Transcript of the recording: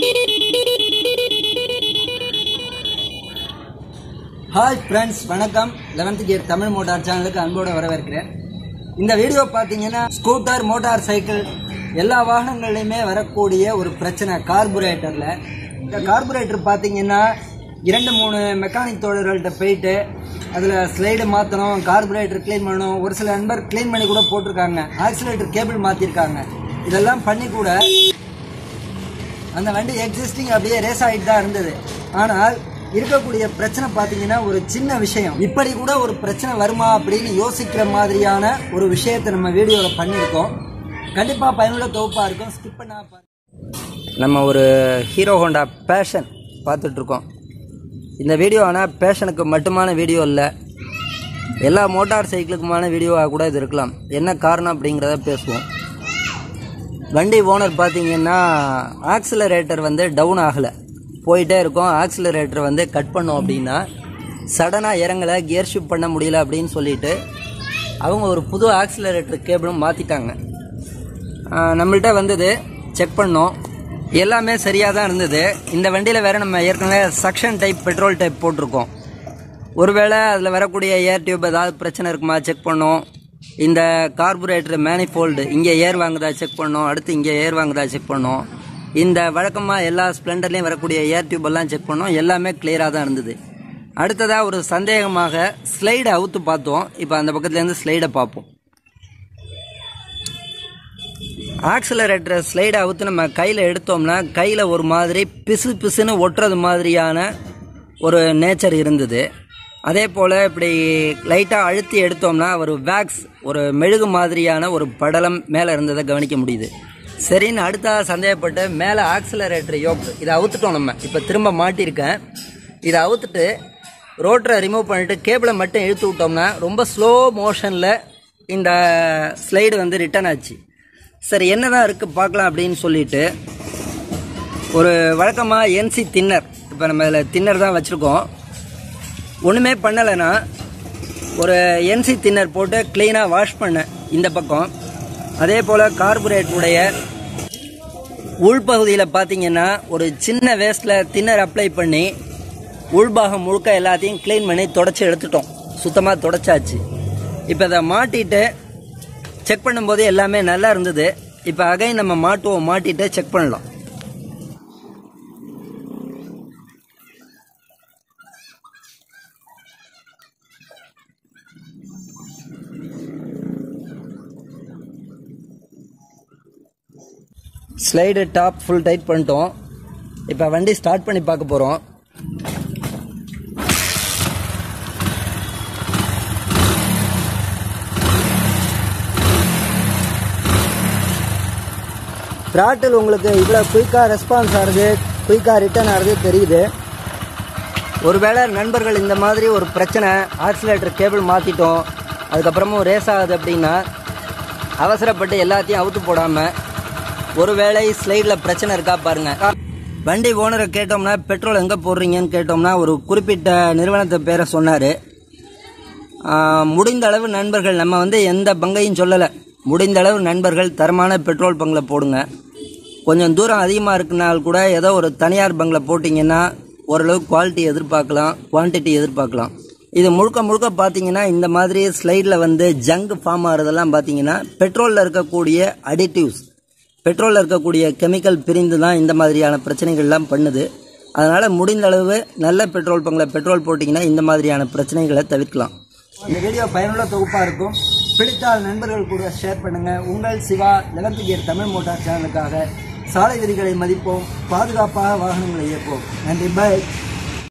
hi friends வணக்கம் eleventh gear Tamil motor சேனலுக்கு அன்போடு வரவேற்கிறேன் இந்த வீடியோ பார்த்தீங்கன்னா ஸ்கூட்டர் மோட்டார் சைக்கிள் எல்லா வாகனங்கள்லையுமே வரக்கூடிய ஒரு பிரச்சனை கார்புரேட்டரில் இந்த கார்புரேட்டர் பார்த்தீங்கன்னா இரண்டு மூணு மெக்கானிக் தோழர்கள்ட்ட போயிட்டு அதில் ஸ்லைடு மாற்றணும் கார்புரேட்டர் க்ளீன் பண்ணணும் ஒரு சில நண்பர் க்ளீன் பண்ணி கூட போட்டிருக்காங்க ஆக்சிலேட்டர் கேபிள் மாற்றிருக்காங்க இதெல்லாம் பண்ணி கூட அந்த வண்டி எக்ஸிஸ்டிங் அப்படியே ரேஸ் ஆகிட்டு தான் இருந்தது ஆனால் இருக்கக்கூடிய பிரச்சனை பார்த்தீங்கன்னா ஒரு சின்ன விஷயம் இப்படி கூட ஒரு பிரச்சனை வருமா அப்படின்னு யோசிக்கிற மாதிரியான ஒரு விஷயத்தை நம்ம வீடியோவில் பண்ணியிருக்கோம் கண்டிப்பாக பயனுள்ள தொகுப்பாக இருக்கும் ஸ்கிப் பண்ணா நம்ம ஒரு ஹீரோ ஹோண்டா பேஷன் பார்த்துட்ருக்கோம் இந்த வீடியோ ஆனால் பேஷனுக்கு மட்டுமான வீடியோ இல்லை எல்லா மோட்டார் சைக்கிளுக்குமான வீடியோவாக கூட இது இருக்கலாம் என்ன காரணம் அப்படிங்கிறத பேசுவோம் வண்டி ஓனர் பார்த்தீங்கன்னா ஆக்சிலரேட்டர் வந்து டவுன் ஆகலை போயிட்டே இருக்கும் ஆக்சிலரேட்டர் வந்து கட் பண்ணோம் அப்படின்னா சடனாக இறங்கலை கியர் ஷிஃப்ட் பண்ண முடியல அப்படின்னு சொல்லிட்டு அவங்க ஒரு புது ஆக்சிலரேட்டர் கேபிளும் மாற்றிட்டாங்க நம்மள்ட்ட வந்தது செக் பண்ணோம் எல்லாமே சரியாக தான் இருந்தது இந்த வண்டியில் வேறு நம்ம ஏற்கனவே சக்ஷன் டைப் பெட்ரோல் டைப் போட்டிருக்கோம் ஒருவேளை அதில் வரக்கூடிய ஏர் டியூப் ஏதாவது பிரச்சனை இருக்குமா செக் பண்ணோம் இந்த கார்புரேட்டர் மேனிஃபோல்டு இங்கே ஏர் வாங்குதா செக் பண்ணோம் அடுத்து இங்கே ஏர் வாங்குதா செக் பண்ணோம் இந்த வழக்கமாக எல்லா ஸ்ப்ளெண்டர்லேயும் வரக்கூடிய ஏர் டியூப் எல்லாம் செக் பண்ணோம் எல்லாமே கிளியராக தான் இருந்தது அடுத்ததாக ஒரு சந்தேகமாக ஸ்லைடை அவுத்து பார்த்தோம் இப்போ அந்த பக்கத்துலேருந்து ஸ்லைடை பார்ப்போம் ஆக்சிலரேட்டர் ஸ்லைடை அவுத்து நம்ம கையில் எடுத்தோம்னா கையில் ஒரு மாதிரி பிசு பிசுன்னு ஒட்டுறது மாதிரியான ஒரு நேச்சர் இருந்தது அதே போல் இப்படி லைட்டாக அழுத்தி எடுத்தோம்னா ஒரு வேக்ஸ் ஒரு மெழுகு மாதிரியான ஒரு படலம் மேலே இருந்ததை கவனிக்க முடியுது சரின்னு அடுத்த சந்தேகப்பட்டு மேலே ஆக்சிலரேட்டர் யோக் இதை அவுத்துட்டோம் நம்ம இப்போ திரும்ப மாட்டியிருக்கேன் இதை அவுத்துட்டு ரோட்டரை ரிமூவ் பண்ணிட்டு கேபிளை மட்டும் இழுத்து விட்டோம்னா ரொம்ப ஸ்லோ மோஷனில் இந்த ஸ்லைடு வந்து ரிட்டர்ன் ஆச்சு சரி என்னதான் இருக்குது பார்க்கலாம் அப்படின்னு சொல்லிட்டு ஒரு வழக்கமாக என்சி தின்னர் இப்போ நம்ம இதில் தின்னர் தான் வச்சுருக்கோம் ஒன்றுமே பண்ணலைன்னா ஒரு என்சி தின்னர் போட்டு க்ளீனாக வாஷ் பண்ணேன் இந்த பக்கம் அதே போல் கார்பரேட்டுடைய உள்பகுதியில் பார்த்தீங்கன்னா ஒரு சின்ன வேஸ்ட்டில் தின்னர் அப்ளை பண்ணி உள்பாகம் முழுக்க எல்லாத்தையும் க்ளீன் பண்ணி தொடச்சி எடுத்துட்டோம் சுத்தமாக தொடச்சாச்சு இப்போ அதை மாட்டிட்டு செக் பண்ணும்போது எல்லாமே நல்லா இருந்தது இப்போ அகை நம்ம மாட்டுவோம் மாட்டிட்டு செக் பண்ணலாம் ஸ்லைடு டாப் ஃபுல் டைட் பண்ணிட்டோம் இப்போ வண்டி ஸ்டார்ட் பண்ணி பார்க்க போகிறோம் த்ராட்டில் உங்களுக்கு இவ்வளோ குயிக்காக ரெஸ்பான்ஸ் ஆகுது குயிக்காக ரிட்டர்ன் ஆகுது தெரியுது ஒருவேளை நண்பர்கள் இந்த மாதிரி ஒரு பிரச்சனை ஆக்சிலேட்டர் கேபிள் மாற்றிட்டோம் அதுக்கப்புறமும் ரேஸ் ஆகுது அப்படின்னா அவசரப்பட்டு எல்லாத்தையும் அவுத்து போடாமல் ஒருவேளை ஸ்லைடில் பிரச்சனை இருக்கா பாருங்கள் வண்டி ஓனரை கேட்டோம்னா பெட்ரோல் எங்கே போடுறீங்கன்னு கேட்டோம்னா ஒரு குறிப்பிட்ட நிறுவனத்தை பேரை சொன்னார் முடிந்த அளவு நண்பர்கள் நம்ம வந்து எந்த பங்கையும் சொல்லலை முடிந்த அளவு நண்பர்கள் தரமான பெட்ரோல் பங்கில் போடுங்க கொஞ்சம் தூரம் அதிகமாக இருக்குனால் கூட ஏதோ ஒரு தனியார் பங்கில் போட்டிங்கன்னா ஓரளவு குவாலிட்டி எதிர்பார்க்கலாம் குவான்டிட்டி எதிர்பார்க்கலாம் இது முழுக்க முழுக்க பார்த்தீங்கன்னா இந்த மாதிரி ஸ்லைடில் வந்து ஜங்க் ஃபார்ம் ஆகிறதெல்லாம் பார்த்தீங்கன்னா பெட்ரோலில் இருக்கக்கூடிய அடிட்டிவ்ஸ் பெட்ரோலில் இருக்கக்கூடிய கெமிக்கல் பிரிந்து தான் இந்த மாதிரியான பிரச்சனைகள்லாம் பண்ணுது அதனால் முடிந்த அளவு நல்ல பெட்ரோல் பங்கில் பெட்ரோல் போட்டிங்கன்னா இந்த மாதிரியான பிரச்சனைகளை தவிர்க்கலாம் இந்த வீடியோ பயனுள்ள தொகுப்பாக இருக்கும் பிடித்தால் நண்பர்கள் கூட ஷேர் பண்ணுங்கள் உங்கள் Siva eleventh gear Tamil motor சேனலுக்காக சாலை விதிகளை மதிப்போம் பாதுகாப்பாக வாகனங்களை இயக்குவோம் நன்றி பாய்